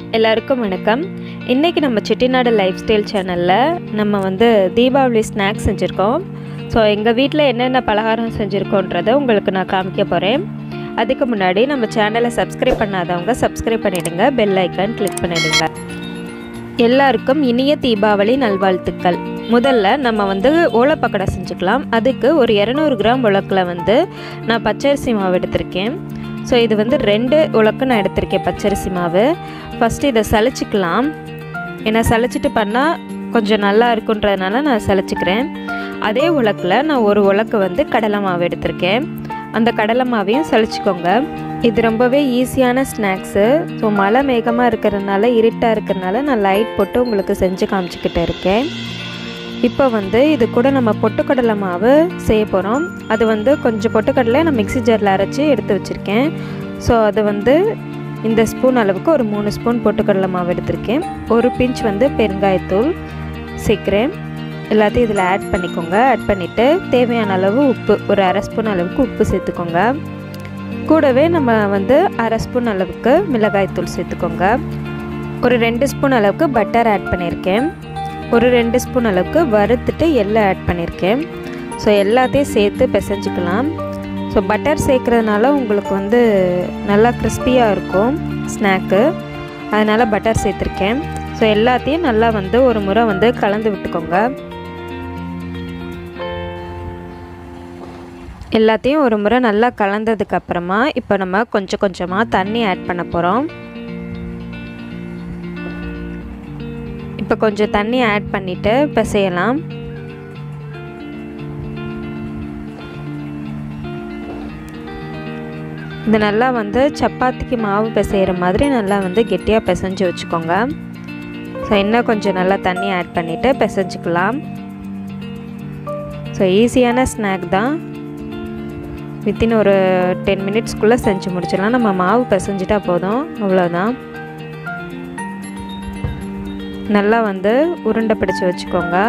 எல்லாருக்கும் வணக்கம் இன்றைக்கி நம்ம செட்டிநாடு லைஃப் ஸ்டைல் சேனலில் நம்ம வந்து தீபாவளி ஸ்நாக்ஸ் செஞ்சுருக்கோம் ஸோ எங்கள் வீட்டில் என்னென்ன பலகாரம் செஞ்சுருக்கோன்றதை உங்களுக்கு நான் காமிக்க போகிறேன் அதுக்கு முன்னாடி நம்ம சேனலை சப்ஸ்கிரைப் பண்ணாதவங்க சப்ஸ்கிரைப் பண்ணிவிடுங்க பெல் ஐக்கான் கிளிக் பண்ணிவிடுங்க எல்லாருக்கும் இனிய தீபாவளி நல்வாழ்த்துக்கள் முதல்ல நம்ம வந்து ஓலப்பக்கடை செஞ்சுக்கலாம் அதுக்கு ஒரு இரநூறு கிராம் உலக்கில் வந்து நான் பச்சரிசி மாவு எடுத்திருக்கேன் ஸோ இது வந்து ரெண்டு உலக்கு நான் எடுத்திருக்கேன் பச்சரிசி மாவு ஃபஸ்ட்டு இதை சளிச்சிக்கலாம் ஏன்னா சளிச்சிட்டு பண்ணால் கொஞ்சம் நல்லா இருக்குன்றதுனால நான் சளிச்சிக்கிறேன் அதே உலக்கில் நான் ஒரு உலக்கு வந்து கடலை மாவு எடுத்திருக்கேன் அந்த கடலை மாவையும் சளிச்சிக்கோங்க இது ரொம்பவே ஈஸியான ஸ்நாக்ஸு ஸோ மழை மேகமாக இருக்கிறதுனால இருட்டாக இருக்கிறதுனால நான் லைட் போட்டு உங்களுக்கு செஞ்சு காமிச்சிக்கிட்டு இருக்கேன் இப்போ வந்து இது கூட நம்ம பொட்டுக்கடலை மாவு செய்ய போகிறோம் அது வந்து கொஞ்சம் பொட்டுக்கடலை நான் மிக்ஸி ஜாரில் அரைச்சி எடுத்து வச்சுருக்கேன் ஸோ அது வந்து இந்த ஸ்பூன் அளவுக்கு ஒரு மூணு ஸ்பூன் பொட்டுக்கடலை மாவு எடுத்திருக்கேன் ஒரு பிஞ்ச் வந்து பெருங்காயத்தூள் சேர்க்குறேன் எல்லாத்தையும் இதில் ஆட் பண்ணிக்கோங்க ஆட் பண்ணிவிட்டு தேவையான அளவு உப்பு ஒரு அரை ஸ்பூன் அளவுக்கு உப்பு சேர்த்துக்கோங்க கூடவே நம்ம வந்து அரை ஸ்பூன் அளவுக்கு மிளகாய்த்தூள் சேர்த்துக்கோங்க ஒரு ரெண்டு ஸ்பூன் அளவுக்கு பட்டர் ஆட் பண்ணியிருக்கேன் ஒரு ரெண்டு ஸ்பூன் அளவுக்கு வறுத்துட்டு எள்ளை ஆட் பண்ணியிருக்கேன் ஸோ எல்லாத்தையும் சேர்த்து பிசைஞ்சிக்கலாம் ஸோ பட்டர் சேர்க்குறதுனால உங்களுக்கு வந்து நல்லா கிறிஸ்பியாக இருக்கும் ஸ்நாக்கு அதனால் பட்டர் சேர்த்துருக்கேன் ஸோ எல்லாத்தையும் நல்லா வந்து ஒரு முறை வந்து கலந்து விட்டுக்கோங்க எல்லாத்தையும் ஒரு முறை நல்லா கலந்ததுக்கு அப்புறமா இப்போ நம்ம கொஞ்சம் கொஞ்சமாக தண்ணி ஆட் பண்ண போகிறோம் இப்போ கொஞ்சம் தண்ணி ஆட் பண்ணிவிட்டு பிசையலாம் இது நல்லா வந்து சப்பாத்திக்கு மாவு பிசைகிற மாதிரி நல்லா வந்து கெட்டியாக பிசைஞ்சு வச்சுக்கோங்க ஸோ இன்னும் கொஞ்சம் நல்லா தண்ணி ஆட் பண்ணிவிட்டு பிசைஞ்சிக்கலாம் ஸோ ஈஸியான ஸ்நாக் தான் வித்தின் ஒரு டென் மினிட்ஸ்க்குள்ளே செஞ்சு முடிச்சிடலாம் நம்ம மாவு பிசைஞ்சிட்டா போதும் அவ்வளோதான் நல்லா வந்து உருண்டை பிடிச்சி வச்சுக்கோங்க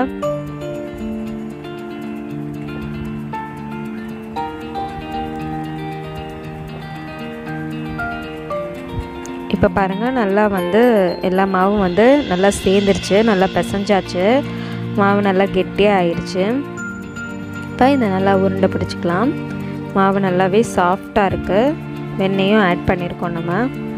இப்போ பாருங்கள் நல்லா வந்து எல்லா மாவும் வந்து நல்லா சேர்ந்துருச்சு நல்லா பிசைஞ்சாச்சு மாவு நல்லா கெட்டியாக ஆயிடுச்சு இப்போ இதை நல்லா உருண்டை பிடிச்சிக்கலாம் மாவு நல்லாவே சாஃப்டாக இருக்குது வெண்ணெயும் ஆட் பண்ணியிருக்கோம் நம்ம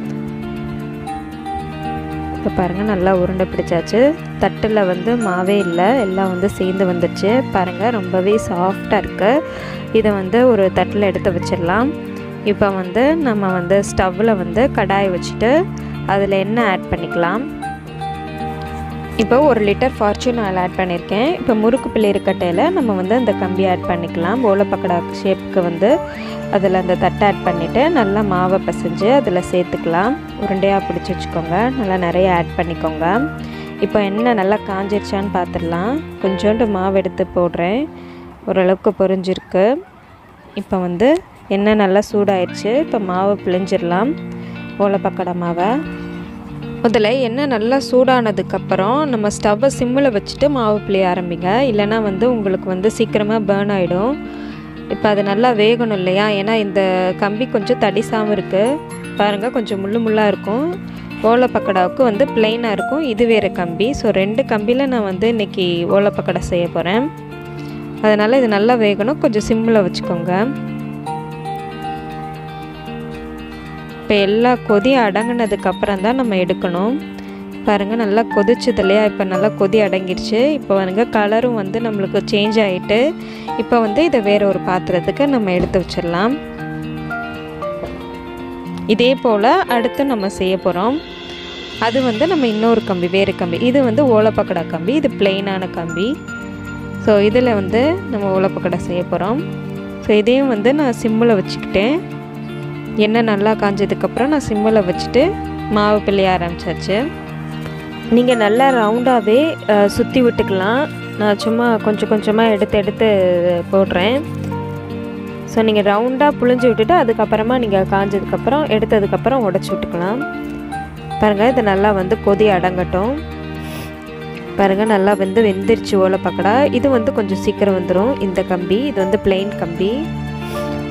இப்போ பாருங்கள் நல்லா உருண்டை பிடிச்சாச்சு தட்டில் வந்து மாவே இல்லை எல்லாம் வந்து சேர்ந்து வந்துடுச்சு பாருங்கள் ரொம்பவே சாஃப்டாக இருக்குது இதை வந்து ஒரு தட்டில் எடுத்து வச்சிடலாம் இப்போ வந்து நம்ம வந்து ஸ்டவ்வில் வந்து கடாய் வச்சுட்டு அதில் எண்ணெய் ஆட் பண்ணிக்கலாம் இப்போ ஒரு லிட்டர் ஃபார்ச்சூன் ஆயில் ஆட் பண்ணியிருக்கேன் இப்போ முறுக்கு பிள்ளைருக்கட்டையில் நம்ம வந்து அந்த கம்பி ஆட் பண்ணிக்கலாம் ஓலப்பக்கடா ஷேப்புக்கு வந்து அதில் அந்த தட்டை ஆட் பண்ணிவிட்டு நல்லா மாவை பிசைஞ்சு அதில் சேர்த்துக்கலாம் உருண்டையாக பிடிச்சி வச்சுக்கோங்க நல்லா நிறைய ஆட் பண்ணிக்கோங்க இப்போ எண்ணெய் நல்லா காஞ்சிருச்சான்னு பார்த்துடலாம் கொஞ்சோண்டு மாவு எடுத்து போடுறேன் ஓரளவுக்கு பொரிஞ்சிருக்கு இப்போ வந்து எண்ணெய் நல்லா சூடாயிடுச்சு இப்போ மாவு பிழிஞ்சிடலாம் ஓலப்பக்கடை மாவை முதல்ல எண்ணெய் நல்லா சூடானதுக்கப்புறம் நம்ம ஸ்டவ்வை சிம்மில் வச்சுட்டு மாவு பிழிய ஆரம்பிங்க இல்லைனா வந்து உங்களுக்கு வந்து சீக்கிரமாக பேர்ன் ஆகிடும் இப்போ அது நல்லா வேகணும் இல்லையா ஏன்னா இந்த கம்பி கொஞ்சம் தடிசாமல் இருக்குது பாருங்கள் கொஞ்சம் முள்ளு முள்ளாக இருக்கும் ஓலப்பக்கடாவுக்கு வந்து பிளெயினாக இருக்கும் இது வேறு கம்பி ஸோ ரெண்டு கம்பியில் நான் வந்து இன்றைக்கி ஓலப்பக்கடை செய்ய போகிறேன் அதனால் இது நல்லா வேகணும் கொஞ்சம் சிம்மில் வச்சுக்கோங்க இப்போ எல்லா கொதி அடங்கினதுக்கு அப்புறம் தான் நம்ம எடுக்கணும் பாருங்கள் நல்லா கொதிச்சது இல்லையா இப்போ நல்லா கொதி அடங்கிருச்சு இப்போ வந்து கலரும் வந்து நம்மளுக்கு சேஞ்ச் ஆகிட்டு இப்போ வந்து இதை வேற ஒரு பாத்திரத்துக்கு நம்ம எடுத்து வச்சிடலாம் இதே போல் அடுத்து நம்ம செய்ய போகிறோம் அது வந்து நம்ம இன்னொரு கம்பி வேறு கம்பி இது வந்து ஓலப்பக்கடா கம்பி இது பிளெயினான கம்பி ஸோ இதில் வந்து நம்ம ஓலப்பக்கடை செய்ய போகிறோம் ஸோ இதையும் வந்து நான் சிம்மில் வச்சுக்கிட்டேன் எண்ணெய் நல்லா காஞ்சதுக்கப்புறம் நான் சிம்மில் வச்சுட்டு மாவு பிள்ளைய ஆரம்பிச்சாச்சு நீங்கள் நல்லா ரவுண்டாகவே சுற்றி விட்டுக்கலாம் நான் சும்மா கொஞ்சம் கொஞ்சமாக எடுத்து எடுத்து போடுறேன் ஸோ நீங்கள் ரவுண்டாக புழிஞ்சு விட்டுட்டு அதுக்கப்புறமா நீங்கள் காஞ்சதுக்கப்புறம் எடுத்ததுக்கப்புறம் உடச்சி விட்டுக்கலாம் பாருங்கள் இது நல்லா வந்து கொதி அடங்கட்டும் பாருங்கள் நல்லா வந்து வெந்துருச்சு ஓலை பக்கடா இது வந்து கொஞ்சம் சீக்கிரம் வந்துடும் இந்த கம்பி இது வந்து பிளெயின் கம்பி ஸோ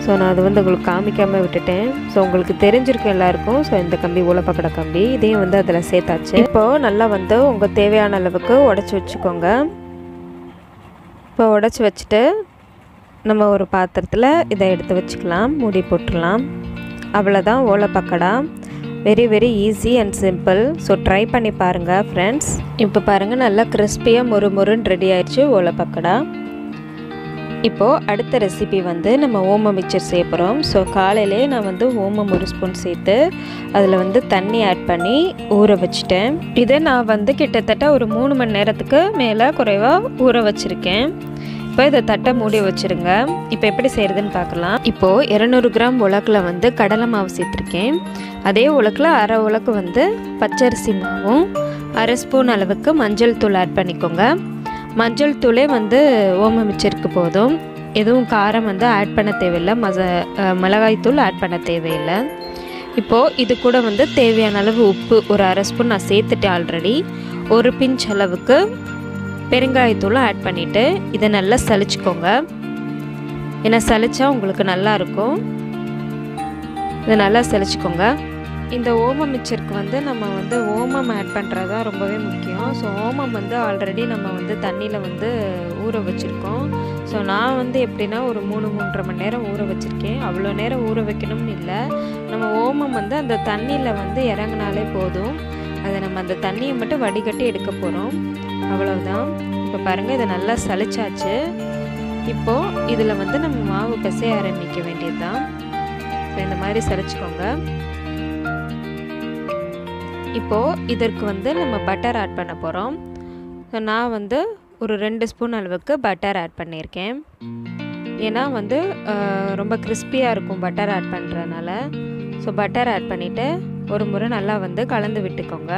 ஸோ நான் அது வந்து உங்களுக்கு காமிக்காமல் விட்டுட்டேன் ஸோ உங்களுக்கு தெரிஞ்சிருக்கும் எல்லாருக்கும் ஸோ இந்த கம்பி உலப்பக்கடை கம்பி இதையும் வந்து அதில் சேர்த்தாச்சு இப்போது நல்லா வந்து உங்கள் தேவையான அளவுக்கு உடச்சி வச்சுக்கோங்க இப்போ உடச்சி வச்சுட்டு நம்ம ஒரு பாத்திரத்தில் இதை எடுத்து வச்சுக்கலாம் மூடி போட்டுடலாம் அவ்வளோதான் ஓலப்பக்கடா very very easy and simple so try பண்ணி பாருங்கள் ஃப்ரெண்ட்ஸ் இப்போ பாருங்கள் நல்லா கிறிஸ்பியாக மொறு மொறுன்னு ரெடி ஆயிடுச்சு ஓலப்பக்கடா இப்போது அடுத்த ரெசிபி வந்து நம்ம ஓமம் மிக்சர் செய்ய போகிறோம் ஸோ காலையிலே நான் வந்து ஓமம் ஒரு ஸ்பூன் சேர்த்து அதில் வந்து தண்ணி ஆட் பண்ணி ஊற வச்சுட்டேன் இதை நான் வந்து கிட்டத்தட்ட ஒரு மூணு மணி நேரத்துக்கு மேலே குறைவாக ஊற வச்சுருக்கேன் இப்போ இதை தட்டை மூடி வச்சுருங்க இப்போ எப்படி செய்கிறதுன்னு பார்க்கலாம் இப்போது இரநூறு கிராம் உலக்கில் வந்து கடலை மாவு சேர்த்துருக்கேன் அதே உலக்கில் அரை உலக்கு வந்து பச்சரிசி மாவும் அரை ஸ்பூன் அளவுக்கு மஞ்சள் தூள் ஆட் பண்ணிக்கோங்க மஞ்சள் தூளே வந்து ஓம மிச்சருக்கு போதும் எதுவும் காரம் வந்து ஆட் பண்ண தேவையில்லை மச மிளகாய் தூள் ஆட் பண்ண தேவையில்லை இப்போது இது கூட வந்து தேவையான அளவு உப்பு ஒரு அரை ஸ்பூன் நான் சேர்த்துட்டேன் ஆல்ரெடி ஒரு பிஞ்ச் அளவுக்கு பெருங்காயத்தூளும் ஆட் பண்ணிவிட்டு இதை நல்லா சலிச்சுக்கோங்க ஏன்னா சலிச்சா உங்களுக்கு நல்லா இருக்கும் இதை நல்லா சலிச்சுக்கோங்க இந்த ஓமம் மிச்சருக்கு வந்து நம்ம வந்து ஓமம் ஆட் பண்ணுறது தான் ரொம்பவே முக்கியம் ஸோ ஓமம் வந்து ஆல்ரெடி நம்ம வந்து தண்ணியில் வந்து ஊற வச்சுருக்கோம் ஸோ நான் வந்து எப்படின்னா ஒரு மூணு மூன்றரை மணி நேரம் ஊற வச்சுருக்கேன் அவ்வளோ நேரம் ஊற வைக்கணும்னு இல்லை நம்ம ஓமம் வந்து அந்த தண்ணியில் வந்து இறங்கினாலே போதும் அதை நம்ம அந்த தண்ணியை மட்டும் வடிகட்டி எடுக்க போகிறோம் அவ்வளவுதான் இப்போ பாருங்கள் இதை நல்லா சளிச்சாச்சு இப்போது இதில் வந்து நம்ம மாவு பிசைய ஆரம்பிக்க வேண்டியது தான் ஸோ இந்த மாதிரி சளிச்சுக்கோங்க இப்போது இதற்கு வந்து நம்ம பட்டர் ஆட் பண்ண போகிறோம் ஸோ நான் வந்து ஒரு ரெண்டு ஸ்பூன் அளவுக்கு பட்டர் ஆட் பண்ணியிருக்கேன் ஏன்னா வந்து ரொம்ப கிறிஸ்பியாக இருக்கும் பட்டர் ஆட் பண்ணுறதுனால ஸோ பட்டர் ஆட் பண்ணிவிட்டு ஒரு முறை நல்லா வந்து கலந்து விட்டுக்கோங்க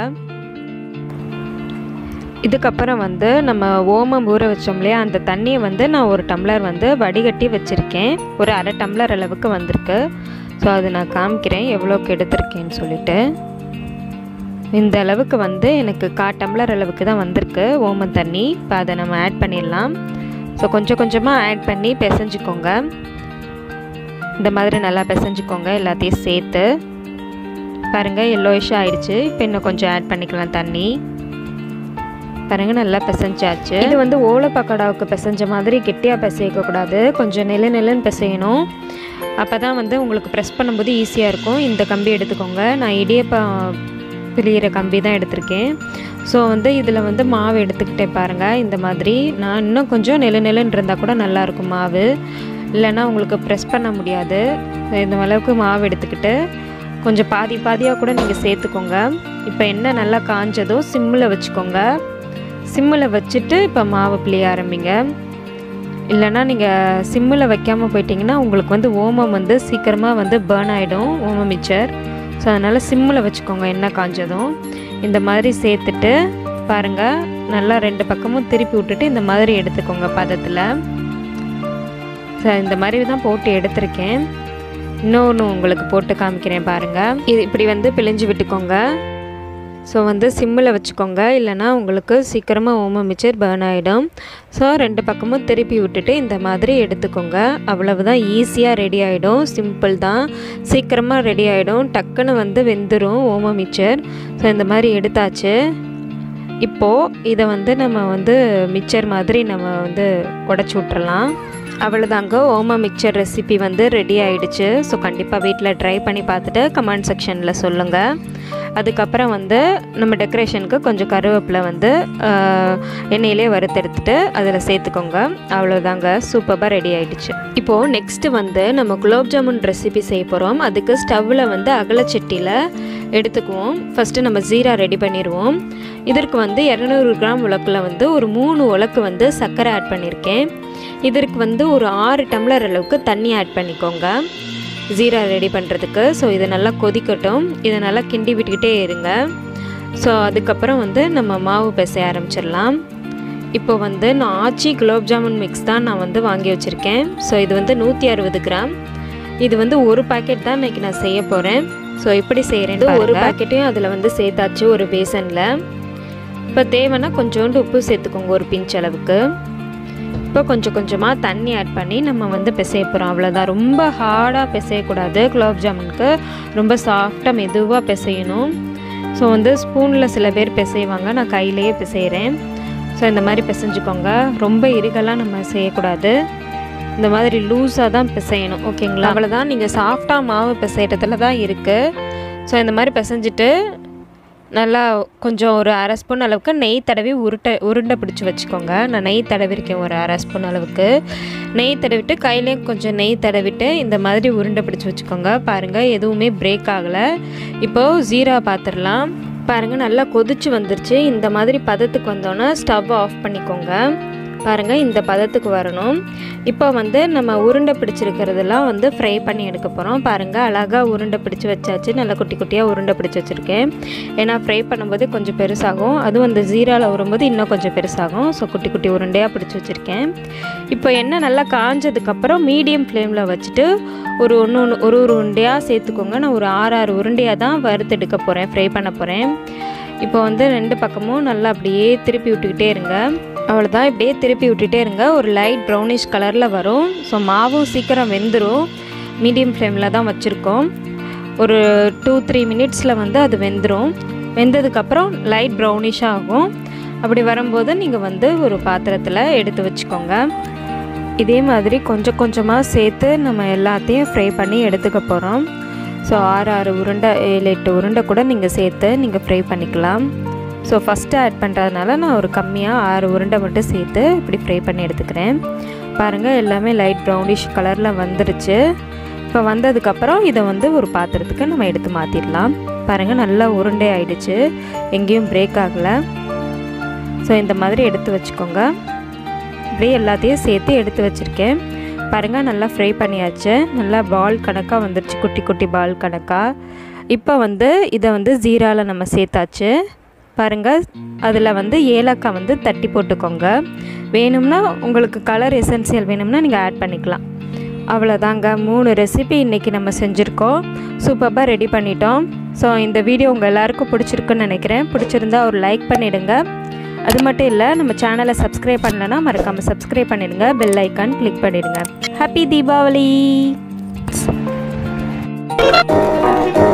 இதுக்கப்புறம் வந்து நம்ம ஓமம் ஊற வச்சோம் இல்லையா அந்த தண்ணியை வந்து நான் ஒரு டம்ளர் வந்து வடிகட்டி வச்சுருக்கேன் ஒரு அரை டம்ளர் அளவுக்கு வந்திருக்கு ஸோ அது நான் காமிக்கிறேன் எவ்வளோக்கு எடுத்திருக்கேன்னு சொல்லிட்டு இந்த அளவுக்கு வந்து எனக்கு கா டம்ளர் அளவுக்கு தான் வந்திருக்கு ஓமம் தண்ணி இப்போ அதை நம்ம ஆட் பண்ணிடலாம் ஸோ கொஞ்சம் கொஞ்சமாக ஆட் பண்ணி பிசைஞ்சிக்கோங்க இந்த மாதிரி நல்லா பிசைஞ்சிக்கோங்க எல்லாத்தையும் சேர்த்து பாருங்கள் எல்லோயிஷாக ஆயிடுச்சு இப்போ இன்னும் கொஞ்சம் ஆட் பண்ணிக்கலாம் தண்ணி பாருங்கள் நல்லா பிசைஞ்சாச்சு இது வந்து ஓலை பக்கோடாவுக்கு பிசைஞ்ச மாதிரி கெட்டியாக பிசைக்கக்கூடாது கொஞ்சம் நெல்லு நெல்லுன்னு பிசையணும் அப்போ தான் வந்து உங்களுக்கு ப்ரெஸ் பண்ணும்போது ஈஸியாக இருக்கும் இந்த கம்பி எடுத்துக்கோங்க நான் இடியப்பம் பிழியிற கம்பி தான் எடுத்திருக்கேன் ஸோ வந்து இதில் வந்து மாவு எடுத்துக்கிட்டே பாருங்கள் இந்த மாதிரி நான் இன்னும் கொஞ்சம் நெலு நெலுன்னு இருந்தால் கூட நல்லாயிருக்கும் மாவு இல்லைன்னா உங்களுக்கு ப்ரெஸ் பண்ண முடியாது இந்த அளவுக்கு மாவு எடுத்துக்கிட்டு கொஞ்சம் பாதி பாதியாக கூட நீங்கள் சேர்த்துக்கோங்க இப்போ எண்ணெய் நல்லா காஞ்சதும் சிம்மில் வச்சுக்கோங்க சிம்மில் வச்சுட்டு இப்போ மாவு பிழிய ஆரம்பிங்க இல்லைன்னா நீங்கள் சிம்மில் வைக்காமல் போயிட்டிங்கன்னா உங்களுக்கு வந்து ஓமம் வந்து சீக்கிரமாக வந்து பேர்ன் ஆகிடும் ஓமம் மிச்சர் ஸோ அதனால் சிம்மில் வச்சுக்கோங்க எண்ணெய் காஞ்சதும் இந்த மாதிரி சேர்த்துட்டு பாருங்கள் நல்லா ரெண்டு பக்கமும் திருப்பி விட்டுட்டு இந்த மாதிரி எடுத்துக்கோங்க பதத்தில் ஸோ இந்த மாதிரி தான் போட்டு எடுத்திருக்கேன் இன்னொன்று உங்களுக்கு போட்டு காமிக்கிறேன் பாருங்கள் இது இப்படி வந்து பிழிஞ்சு விட்டுக்கோங்க ஸோ வந்து சிம்மில் வச்சுக்கோங்க இல்லைனா உங்களுக்கு சீக்கிரமாக ஓம மிச்சர் பேர்ன் ஆகிடும் ஸோ ரெண்டு பக்கமும் திருப்பி விட்டுட்டு இந்த மாதிரி எடுத்துக்கோங்க அவ்வளவுதான் ஈஸியாக ரெடி ஆகிடும் சிம்பிள் தான் சீக்கிரமாக ரெடி ஆகிடும் டக்குன்னு வந்து வெந்துடும் ஓம மிச்சர் ஸோ இந்த மாதிரி எடுத்தாச்சு இப்போது இதை வந்து நம்ம வந்து மிக்சர் மாதிரி நம்ம வந்து உடச்சி விட்றலாம் அவ்வளோதாங்க ஓம மிக்சர் ரெசிபி வந்து ரெடி ஆயிடுச்சு ஸோ கண்டிப்பாக வீட்டில் ட்ரை பண்ணி பார்த்துட்டு கமெண்ட் செக்ஷனில் சொல்லுங்கள் அதுக்கப்புறம் வந்து நம்ம டெக்கரேஷனுக்கு கொஞ்சம் கருவேப்பிலை வந்து எண்ணெயிலே வறுத்தெடுத்துட்டு அதில் சேர்த்துக்கோங்க அவ்வளோதாங்க சூப்பராக ரெடி ஆயிடுச்சு இப்போது நெக்ஸ்ட்டு வந்து நம்ம குலோப் ஜாமுன் ரெசிபி செய்ய போகிறோம் அதுக்கு ஸ்டவ்வில் வந்து அகலச்சட்டியில் எடுத்துக்குவோம் ஃபஸ்ட்டு நம்ம ஜீரா ரெடி பண்ணிடுவோம் இதற்கு வந்து இரநூறு கிராம் உலக்கில் வந்து ஒரு மூணு உலக்கு வந்து சர்க்கரை ஆட் பண்ணியிருக்கேன் இதற்கு வந்து ஒரு ஆறு டம்ளர் அளவுக்கு தண்ணி ஆட் பண்ணிக்கோங்க ஜீரா ரெடி பண்ணுறதுக்கு ஸோ இதை நல்லா கொதிக்கட்டும் இதை நல்லா கிண்டி விட்டுக்கிட்டே இருங்க ஸோ அதுக்கப்புறம் வந்து நம்ம மாவு பிசைய ஆரம்பிச்சிடலாம் இப்போ வந்து நான் ஆச்சி குலோப் ஜாமுன் மிக்ஸ் தான் நான் வந்து வாங்கி வச்சுருக்கேன் ஸோ இது வந்து நூற்றி அறுபது கிராம் இது வந்து ஒரு பாக்கெட் தான் இன்றைக்கி நான் செய்ய போகிறேன் ஸோ எப்படி செய்கிறேன் ஒரு பாக்கெட்டையும் அதில் வந்து சேர்த்தாச்சு ஒரு பேசனில் இப்போ தேவைன்னா கொஞ்சோண்டு உப்பு சேர்த்துக்கோங்க ஒரு பிஞ்ச் அளவுக்கு இப்போ கொஞ்சம் கொஞ்சமாக தண்ணி ஆட் பண்ணி நம்ம வந்து பிசைய போகிறோம் அவ்வளோதான் ரொம்ப ஹார்டாக பிசையக்கூடாது குலோப் ஜாமுனுக்கு ரொம்ப சாஃப்டாக மெதுவாக பிசையணும் ஸோ வந்து ஸ்பூனில் சில பேர் பிசைவாங்க நான் கையிலேயே பிசைகிறேன் ஸோ இந்த மாதிரி பிசைஞ்சுக்கோங்க ரொம்ப இறுகலாம் நம்ம செய்யக்கூடாது இந்த மாதிரி லூஸாக தான் பிசையணும் ஓகேங்களா அவ்வளோதான் நீங்கள் சாஃப்டாக மாவு பிசைகிறதுல தான் இருக்குது ஸோ இந்த மாதிரி பிசைஞ்சிட்டு நல்லா கொஞ்சம் ஒரு அரை ஸ்பூன் அளவுக்கு நெய் தடவி உருட்டை உருண்டை பிடிச்சி வச்சுக்கோங்க நான் நெய் தடவிருக்கேன் ஒரு அரை ஸ்பூன் அளவுக்கு நெய் தடவிட்டு கையிலையும் கொஞ்சம் நெய் தடவிட்டு இந்த மாதிரி உருண்டை பிடிச்சி வச்சுக்கோங்க பாருங்கள் எதுவுமே பிரேக் ஆகலை இப்போது ஜீரா பார்த்துடலாம் பாருங்கள் நல்லா கொதிச்சு வந்துருச்சு இந்த மாதிரி பதத்துக்கு வந்தோன்னே ஸ்டவ் ஆஃப் பண்ணிக்கோங்க பாருங்கள் இந்த பதத்துக்கு வரணும் இப்போ வந்து நம்ம உருண்டை பிடிச்சிருக்கிறதெல்லாம் வந்து ஃப்ரை பண்ணி எடுக்க போகிறோம் பாருங்கள் அழகாக உருண்டை பிடிச்சி வச்சாச்சு நல்லா குட்டி குட்டியாக உருண்டை பிடிச்சி வச்சுருக்கேன் ஏன்னா ஃப்ரை பண்ணும்போது கொஞ்சம் பெருசாகும் அதுவும் அந்த ஜீராவில் வரும்போது இன்னும் கொஞ்சம் பெருசாகும் ஸோ குட்டி குட்டி உருண்டையாக பிடிச்சி வச்சுருக்கேன் இப்போ எண்ணெய் நல்லா காஞ்சதுக்கப்புறம் மீடியம் ஃப்ளேமில் வச்சுட்டு ஒரு ஒன்று ஒன்று ஒரு ஒரு உருண்டையாக சேர்த்துக்கோங்க நான் ஒரு ஆறு ஆறு உருண்டையாக தான் வறுத்து எடுக்க போகிறேன் ஃப்ரை பண்ண போகிறேன் இப்போ வந்து ரெண்டு பக்கமும் நல்லா அப்படியே திருப்பி விட்டுக்கிட்டே இருங்க அவ்வளோதான் இப்படியே திருப்பி விட்டுட்டே இருங்க ஒரு லைட் ப்ரௌனிஷ் கலரில் வரும் ஸோ மாவும் சீக்கிரம் வெந்துடும் மீடியம் ஃப்ளேமில் தான் வச்சுருக்கோம் ஒரு டூ த்ரீ மினிட்ஸில் வந்து அது வெந்துடும் வெந்ததுக்கப்புறம் லைட் ப்ரௌனிஷாக ஆகும் அப்படி வரும்போது நீங்கள் வந்து ஒரு பாத்திரத்தில் எடுத்து வச்சுக்கோங்க இதே மாதிரி கொஞ்சம் கொஞ்சமாக சேர்த்து நம்ம எல்லாத்தையும் ஃப்ரை பண்ணி எடுத்துக்க போகிறோம் ஸோ ஆறு ஆறு உருண்டை ஏழு எட்டு உருண்டை கூட நீங்கள் சேர்த்து நீங்கள் ஃப்ரை பண்ணிக்கலாம் ஸோ ஃபஸ்ட்டு ஆட் பண்ணுறதுனால நான் ஒரு கம்மியாக ஆறு உருண்டை மட்டும் சேர்த்து இப்படி ஃப்ரை பண்ணி எடுத்துக்கிறேன் பாருங்கள் எல்லாமே லைட் ப்ரௌனிஷ் கலரில் வந்துருச்சு இப்போ வந்ததுக்கப்புறம் இதை வந்து ஒரு பாத்திரத்துக்கு நம்ம எடுத்து மாற்றிடலாம் பாருங்கள் நல்லா உருண்டை ஆயிடுச்சு எங்கேயும் பிரேக் ஆகலை ஸோ இந்த மாதிரி எடுத்து வச்சுக்கோங்க இப்படியே எல்லாத்தையும் சேர்த்து எடுத்து வச்சுருக்கேன் பாருங்கள் நல்லா ஃப்ரை பண்ணியாச்சு நல்லா பால் கணக்காக வந்துருச்சு குட்டி குட்டி பால் கணக்காக இப்போ வந்து இதை வந்து ஜீராவில் நம்ம சேர்த்தாச்சு பாருங்கள் அதில் வந்து ஏலக்காய் வந்து தட்டி போட்டுக்கோங்க வேணும்னா உங்களுக்கு கலர் எசென்சியல் வேணும்னா நீங்கள் ஆட் பண்ணிக்கலாம் அவ்வளோதாங்க மூணு ரெசிபி இன்றைக்கி நம்ம செஞ்சுருக்கோம் சூப்பராக ரெடி பண்ணிட்டோம் ஸோ இந்த வீடியோ உங்கள் எல்லாருக்கும் பிடிச்சிருக்குன்னு நினைக்கிறேன் பிடிச்சிருந்தா ஒரு லைக் பண்ணிவிடுங்க அது மட்டும் இல்லை நம்ம சேனலை சப்ஸ்கிரைப் பண்ணலன்னா மறக்காமல் சப்ஸ்கிரைப் பண்ணிடுங்க பெல் ஐக்கான் கிளிக் பண்ணிடுங்க ஹாப்பி தீபாவளி